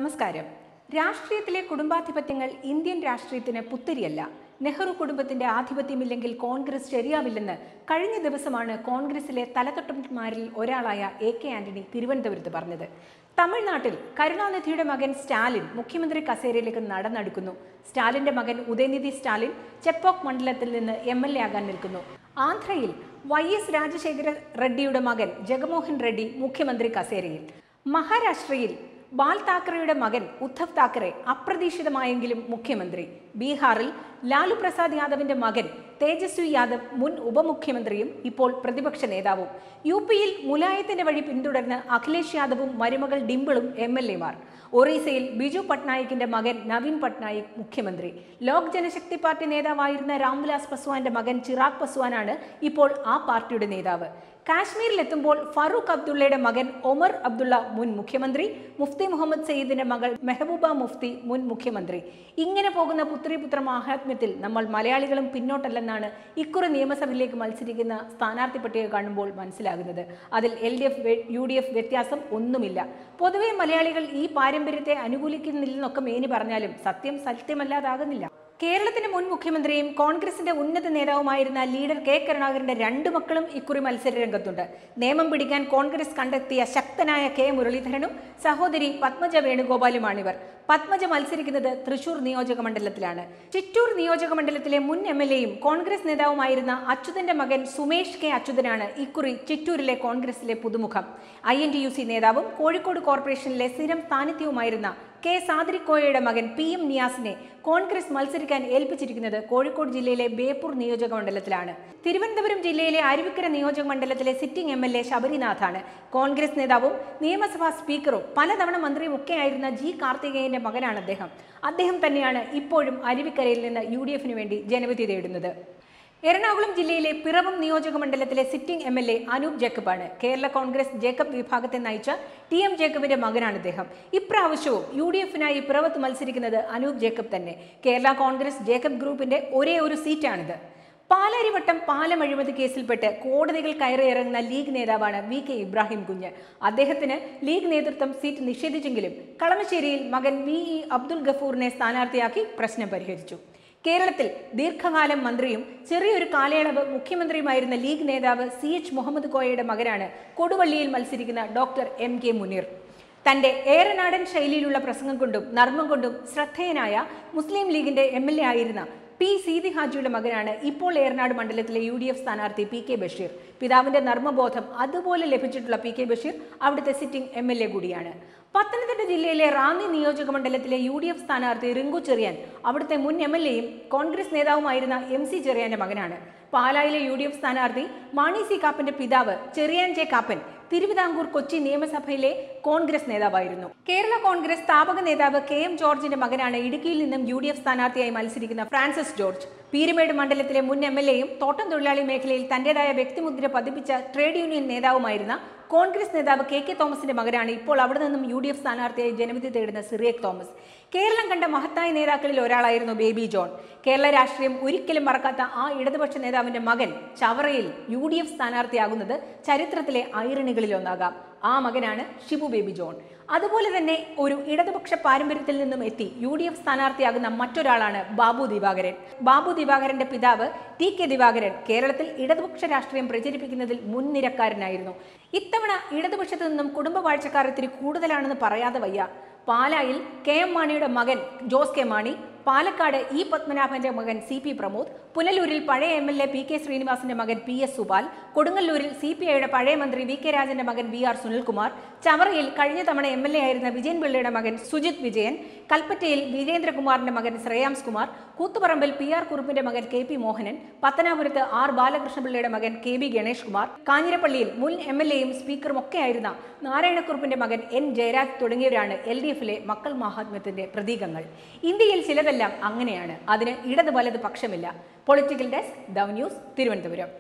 നമസ്കാരം രാഷ്ട്രീയത്തിലെ കുടുംബാധിപത്യങ്ങൾ ഇന്ത്യൻ രാഷ്ട്രീയത്തിന് പുത്തരിയല്ല നെഹ്റു കുടുംബത്തിന്റെ ആധിപത്യമില്ലെങ്കിൽ കോൺഗ്രസ് ശരിയാവില്ലെന്ന് കഴിഞ്ഞ ദിവസമാണ് കോൺഗ്രസിലെ തലതൊട്ടന്മാരിൽ ഒരാളായ എ കെ ആന്റണി തിരുവനന്തപുരത്ത് പറഞ്ഞത് തമിഴ്നാട്ടിൽ കരുണാനിധിയുടെ മകൻ സ്റ്റാലിൻ മുഖ്യമന്ത്രി കസേരയിലേക്ക് നടന്നെടുക്കുന്നു സ്റ്റാലിന്റെ മകൻ ഉദയനിധി സ്റ്റാലിൻ ചെപ്പോക്ക് മണ്ഡലത്തിൽ നിന്ന് എം എൽ എ ആകാൻ നിൽക്കുന്നു ആന്ധ്രയിൽ വൈ എസ് രാജശേഖര റെഡ്ഡിയുടെ മകൻ ജഗമോഹൻ റെഡ്ഡി മുഖ്യമന്ത്രി കസേരയിൽ മഹാരാഷ്ട്രയിൽ ബാൽ താക്കറെയുടെ മകൻ ഉദ്ധവ് താക്കറെ അപ്രതീക്ഷിതമായെങ്കിലും മുഖ്യമന്ത്രി ബീഹാറിൽ ലാലു പ്രസാദ് യാദവിന്റെ മകൻ തേജസ്വി യാദവ് മുൻ ഉപമുഖ്യമന്ത്രിയും ഇപ്പോൾ പ്രതിപക്ഷ നേതാവും യു പിയിൽ മുലായത്തിന്റെ വഴി പിന്തുടർന്ന് അഖിലേഷ് യാദവും മരുമകൾ ഡിംപിളും എം എൽ എമാർ ഒറീസയിൽ ബിജു പട്നായിക്കിന്റെ മകൻ നവീൻ പട്നായിക് മുഖ്യമന്ത്രി ലോക് ജനശക്തി പാർട്ടി നേതാവായിരുന്ന രാംവിലാസ് പസ്വാന്റെ മകൻ ചിറാഗ് പസ്വാനാണ് ഇപ്പോൾ ആ പാർട്ടിയുടെ നേതാവ് കാശ്മീരിലെത്തുമ്പോൾ ഫറൂഖ് അബ്ദുള്ളയുടെ മകൻ ഒമർ അബ്ദുള്ള മുൻ മുഖ്യമന്ത്രി മുഫ്തി മുഹമ്മദ് സയ്യിദിന്റെ മകൾ മെഹബൂബ മുഫ്തി മുൻ മുഖ്യമന്ത്രി ഇങ്ങനെ പോകുന്ന പുത്രിപുത്ര മാഹാത്മ്യത്തിൽ നമ്മൾ മലയാളികളും പിന്നോട്ടല്ലെന്നാണ് ഇക്കുറി നിയമസഭയിലേക്ക് മത്സരിക്കുന്ന സ്ഥാനാർത്ഥി പട്ടിക കാണുമ്പോൾ മനസ്സിലാകുന്നത് അതിൽ L D F U D F വ്യത്യാസം ഒന്നുമില്ല പൊതുവെ മലയാളികൾ ഈ പാരമ്പര്യത്തെ അനുകൂലിക്കുന്നില്ലെന്നൊക്കെ മേനി പറഞ്ഞാലും സത്യം സത്യമല്ലാതാകുന്നില്ല കേരളത്തിന്റെ മുൻ മുഖ്യമന്ത്രിയും കോൺഗ്രസിന്റെ ഉന്നത നേതാവുമായിരുന്ന ലീഡർ കെ കരുണാകരന്റെ രണ്ടു മക്കളും ഇക്കുറി മത്സര രംഗത്തുണ്ട് നിയമം പിടിക്കാൻ കോൺഗ്രസ് കണ്ടെത്തിയ ശക്തനായ കെ മുരളീധരനും സഹോദരി പത്മജ വേണുഗോപാലുമാണിവർ പത്മജ മത്സരിക്കുന്നത് തൃശൂർ നിയോജക മണ്ഡലത്തിലാണ് ചിറ്റൂർ നിയോജക മണ്ഡലത്തിലെ മുൻ എം എൽ എയും കോൺഗ്രസ് നേതാവുമായിരുന്ന അച്യുതന്റെ മകൻ സുമേഷ് കെ അച്യുതനാണ് ഇക്കുറി ചിറ്റൂരിലെ കോൺഗ്രസിലെ പുതുമുഖം I N T U C നേതാവും കോഴിക്കോട് കോർപ്പറേഷനിലെ സ്ഥിരം സാന്നിധ്യവുമായിരുന്ന കെ സാദിരിക്കോയയുടെ മകൻ പി എം നിയാസിനെ കോൺഗ്രസ് മത്സരിക്കാൻ ഏൽപ്പിച്ചിരിക്കുന്നത് കോഴിക്കോട് ജില്ലയിലെ ബേപ്പൂർ നിയോജക മണ്ഡലത്തിലാണ് തിരുവനന്തപുരം ജില്ലയിലെ അരുവിക്കര നിയോജക മണ്ഡലത്തിലെ സിറ്റിംഗ് എം എൽ എ ശബരിനാഥാണ് കോൺഗ്രസ് നേതാവും നിയമസഭാ സ്പീക്കറും പലതവണ മന്ത്രിയും ഒക്കെയായിരുന്ന ജി കാർത്തികേയന്റെ മകനാണ് അദ്ദേഹം അദ്ദേഹം തന്നെയാണ് ഇപ്പോഴും അരുവിക്കരയിൽ നിന്ന് യു ഡി എഫിന് വേണ്ടി ജനവിധി തേടുന്നത് എറണാകുളം ജില്ലയിലെ പിറവം നിയോജക മണ്ഡലത്തിലെ sitting M L A Anoop ജേക്കബാണ് കേരള കോൺഗ്രസ് ജേക്കബ് വിഭാഗത്തെ നയിച്ച ടി എം ജേക്കബിന്റെ മകനാണ് ഇദ്ദേഹം ഇപ്രാവശ്യവും യു ഡി എഫിനായി പിറവത്ത് മത്സരിക്കുന്നത് അനൂപ് ജേക്കബ് തന്നെ കേരള കോൺഗ്രസ് ജേക്കബ് ഗ്രൂപ്പിന്റെ ഒരേ ഒരു സീറ്റാണിത് പാലാരിവട്ടം പാലം അഴിമതി കേസിൽപ്പെട്ട് കോടതികൾ കയറിയിറങ്ങുന്ന ലീഗ് നേതാവാണ് വി കെ ഇബ്രാഹിം കുഞ്ഞ് അദ്ദേഹത്തിന് ലീഗ് നേതൃത്വം സീറ്റ് നിഷേധിച്ചെങ്കിലും കളമശ്ശേരിയിൽ മകൻ വി ഇ അബ്ദുൽ ഗഫൂറിനെ സ്ഥാനാർത്ഥിയാക്കി പ്രശ്നം പരിഹരിച്ചു കേരളത്തിൽ ദീർഘകാലം മന്ത്രിയും ചെറിയൊരു കാലയളവ് മുഖ്യമന്ത്രിയുമായിരുന്ന ലീഗ് നേതാവ് സി എച്ച് മുഹമ്മദ് കോയയുടെ മകനാണ് കൊടുവള്ളിയിൽ മത്സരിക്കുന്ന ഡോക്ടർ എം കെ മുനീർ തന്റെ ഏറനാടൻ ശൈലിയിലുള്ള പ്രസംഗം കൊണ്ടും നർമ്മം കൊണ്ടും ശ്രദ്ധേയനായ മുസ്ലിം ലീഗിന്റെ എം എൽ എ ആയിരുന്ന പി സീതി ഹാജിയുടെ മകനാണ് ഇപ്പോൾ ഏറനാട് മണ്ഡലത്തിലെ യു ഡി എഫ് സ്ഥാനാർത്ഥി പി കെ ബഷീർ പിതാവിന്റെ നർമ്മബോധം അതുപോലെ ലഭിച്ചിട്ടുള്ള പി കെ ബഷീർ അവിടുത്തെ സിറ്റിംഗ് എം എൽ എ കൂടിയാണ് പത്തനംതിട്ട ജില്ലയിലെ റാന്നി നിയോജക മണ്ഡലത്തിലെ യു ഡി എഫ് സ്ഥാനാർത്ഥി റിങ്കു ചെറിയാൻ അവിടുത്തെ മുൻ എം എൽ എയും കോൺഗ്രസ് നേതാവുമായിരുന്ന എം സി ചെറിയാന്റെ മകനാണ് പാലായിലെ യു ഡി എഫ് സ്ഥാനാർത്ഥി മാണി സി കാപ്പന്റെ പിതാവ് ചെറിയാൻ ജെ കാപ്പൻ തിരുവിതാംകൂർ കൊച്ചി നിയമസഭയിലെ കോൺഗ്രസ് നേതാവായിരുന്നു കേരള കോൺഗ്രസ് സ്ഥാപക നേതാവ് കെ എം ജോർജിന്റെ മകനാണ് ഇടുക്കിയിൽ നിന്നും യു ഡി എഫ് സ്ഥാനാർത്ഥിയായി മത്സരിക്കുന്ന ഫ്രാൻസിസ് ജോർജ് പീരുമേട് മണ്ഡലത്തിലെ മുൻ എം എൽ എയും തോട്ടം തൊഴിലാളി മേഖലയിൽ തന്റേതായ വ്യക്തിമുദ്ര പതിപ്പിച്ച ട്രേഡ് യൂണിയൻ നേതാവുമായിരുന്ന കോൺഗ്രസ് നേതാവ് കെ കെ തോമസിന്റെ മകനാണ് ഇപ്പോൾ അവിടെ നിന്നും യു ഡി എഫ് സ്ഥാനാർത്ഥിയായി ജനവിധി തേടുന്ന സിറിയക് തോമസ് കേരളം കണ്ട മഹത്തായ നേതാക്കളിൽ ഒരാളായിരുന്നു ബേബി ജോൺ കേരള രാഷ്ട്രീയം ഒരിക്കലും മറക്കാത്ത ആ ഇടതുപക്ഷ നേതാവിന്റെ മകൻ ചവറയിൽ യു ഡി എഫ് സ്ഥാനാർത്ഥിയാകുന്നത് ചരിത്രത്തിലെ ഐറണികളിലൊന്നാകാം ആ മകനാണ് ഷിബു ബേബി ജോൺ അതുപോലെ തന്നെ ഒരു ഇടതുപക്ഷ പാരമ്പര്യത്തിൽ നിന്നും എത്തി യു ഡി എഫ് സ്ഥാനാർത്ഥിയാകുന്ന മറ്റൊരാളാണ് ബാബു ദിവാകരൻ ബാബു ദിവാകരന്റെ പിതാവ് ടി കെ ദിവാകരൻ കേരളത്തിൽ ഇടതുപക്ഷ രാഷ്ട്രീയം പ്രചരിപ്പിക്കുന്നതിൽ മുൻനിരക്കാരനായിരുന്നു ഇത്തവണ ഇടതുപക്ഷത്തു നിന്നും കുടുംബ വാഴ്ചക്കാർ ഇത്തിരി കൂടുതലാണെന്ന് പറയാതെ വയ്യ പാലായിൽ കെ എം മാണിയുടെ മകൻ ജോസ് കെ മാണി പാലക്കാട് ഇ പത്മനാഭന്റെ മകൻ സി പി പ്രമോദ് പുനലൂരിൽ പഴയ M L A P K ശ്രീനിവാസന്റെ മകൻ പി എസ് സുബാൽ കൊടുങ്ങല്ലൂരിൽ സി പി ഐയുടെ പഴയ മന്ത്രി വി കെ രാജന്റെ മകൻ വി ആർ സുനിൽകുമാർ ചവറയിൽ കഴിഞ്ഞ തവണ എം എൽ എ ആയിരുന്ന വിജയൻ പിള്ളയുടെ മകൻ സുജിത് വിജയൻ കൽപ്പറ്റയിൽ വീരേന്ദ്രകുമാറിന്റെ മകൻ ശ്രേയാംസ് കുമാർ കൂത്തുപറമ്പിൽ പി ആർ കുറുപ്പിന്റെ മകൻ കെ പി മോഹനൻ പത്തനാപുരത്ത് ആർ ബാലകൃഷ്ണപിള്ളയുടെ മകൻ കെ ബി ഗണേഷ് കുമാർ കാഞ്ഞിരപ്പള്ളിയിൽ മുൻ എം എൽ എയും സ്പീക്കറും ഒക്കെയായിരുന്ന നാരായണക്കുറുപ്പിന്റെ മകൻ എൻ ജയരാജ് തുടങ്ങിയവരാണ് എൽ ഡി എഫിലെ മക്കൾ മഹാത്മ്യത്തിന്റെ പ്രതീകങ്ങൾ ഇന്ത്യയിൽ ചിലതെല്ലാം അങ്ങനെയാണ് അതിന് ഇടത് വലത് പക്ഷമില്ല പൊളിറ്റിക്കൽ ഡെസ്ക് ദൗ ന്യൂസ് തിരുവനന്തപുരം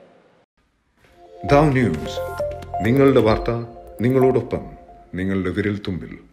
ദാവ് ന്യൂസ് നിങ്ങളുടെ വാർത്ത നിങ്ങളോടൊപ്പം നിങ്ങളുടെ വിരൽ തുമ്പിൽ